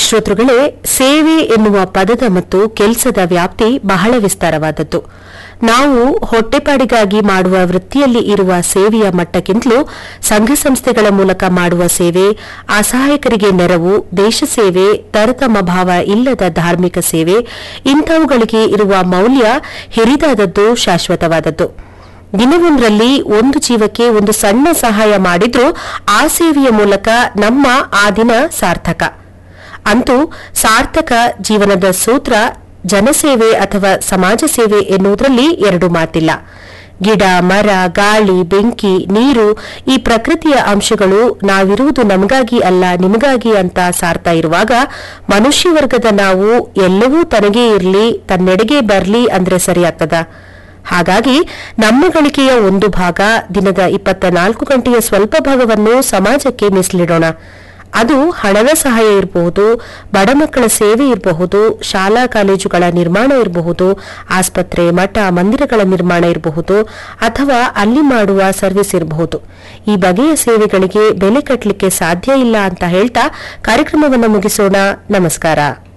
ಶ್ರೋತೃಗಳೇ ಸೇವೆ ಎನ್ನುವ ಪದದ ಮತ್ತು ಕೆಲಸದ ವ್ಯಾಪ್ತಿ ಬಹಳ ವಿಸ್ತಾರವಾದದ್ದು ನಾವು ಹೊಟ್ಟೆಪಾಡಿಗಾಗಿ ಮಾಡುವ ವೃತ್ತಿಯಲ್ಲಿ ಇರುವ ಸೇವೆಯ ಮಟ್ಟಕ್ಕಿಂತಲೂ ಸಂಘ ಸಂಸ್ಥೆಗಳ ಮೂಲಕ ಮಾಡುವ ಸೇವೆ ಅಸಹಾಯಕರಿಗೆ ನೆರವು ದೇಶ ಸೇವೆ ತರತಮ ಭಾವ ಇಲ್ಲದ ಧಾರ್ಮಿಕ ಸೇವೆ ಇಂಥವುಗಳಿಗೆ ಇರುವ ಮೌಲ್ಯ ಹಿರಿದಾದದ್ದು ಶಾಶ್ವತವಾದದ್ದು ದಿನವೊಂದರಲ್ಲಿ ಒಂದು ಜೀವಕ್ಕೆ ಒಂದು ಸಣ್ಣ ಸಹಾಯ ಮಾಡಿದ್ರೂ ಆ ಸೇವೆಯ ಮೂಲಕ ನಮ್ಮ ಆ ದಿನ ಸಾರ್ಥಕ ಅಂತೂ ಸಾರ್ಥಕ ಜೀವನದ ಸೂತ್ರ ಜನಸೇವೆ ಅಥವಾ ಸಮಾಜ ಸೇವೆ ಎನ್ನುವುದರಲ್ಲಿ ಎರಡು ಮಾತಿಲ್ಲ ಗಿಡ ಮರ ಗಾಳಿ ಬೆಂಕಿ ನೀರು ಈ ಪ್ರಕೃತಿಯ ಅಂಶಗಳು ನಾವಿರುವುದು ನಮಗಾಗಿ ಅಲ್ಲ ನಿಮಗಾಗಿ ಅಂತ ಸಾರ್ತಾ ಇರುವಾಗ ಮನುಷ್ಯ ವರ್ಗದ ನಾವು ಎಲ್ಲವೂ ತನಗೇ ಇರಲಿ ತನ್ನೆಡೆಗೆ ಬರಲಿ ಅಂದ್ರೆ ಸರಿಯಾಗ್ತದ ಹಾಗಾಗಿ ನಮ್ಮ ಗಳಿಕೆಯ ಒಂದು ಭಾಗ ದಿನದ ಇಪ್ಪತ್ತ ನಾಲ್ಕು ಗಂಟೆಯ ಸ್ವಲ್ಪ ಭಾಗವನ್ನು ಸಮಾಜಕ್ಕೆ ಮೀಸಲಿಡೋಣ ಅದು ಹಣದ ಸಹಾಯ ಇರಬಹುದು ಬಡ ಮಕ್ಕಳ ಸೇವೆ ಇರಬಹುದು ಶಾಲಾ ಕಾಲೇಜುಗಳ ನಿರ್ಮಾಣ ಇರಬಹುದು ಆಸ್ಪತ್ರೆ ಮಠ ಮಂದಿರಗಳ ನಿರ್ಮಾಣ ಇರಬಹುದು ಅಥವಾ ಅಲ್ಲಿ ಮಾಡುವ ಸರ್ವಿಸ್ ಇರಬಹುದು ಈ ಬಗೆಯ ಸೇವೆಗಳಿಗೆ ಬೆಲೆ ಕಟ್ಟಲಿಕ್ಕೆ ಸಾಧ್ಯ ಇಲ್ಲ ಅಂತ ಹೇಳ್ತಾ ಕಾರ್ಯಕ್ರಮವನ್ನು ಮುಗಿಸೋಣ ನಮಸ್ಕಾರ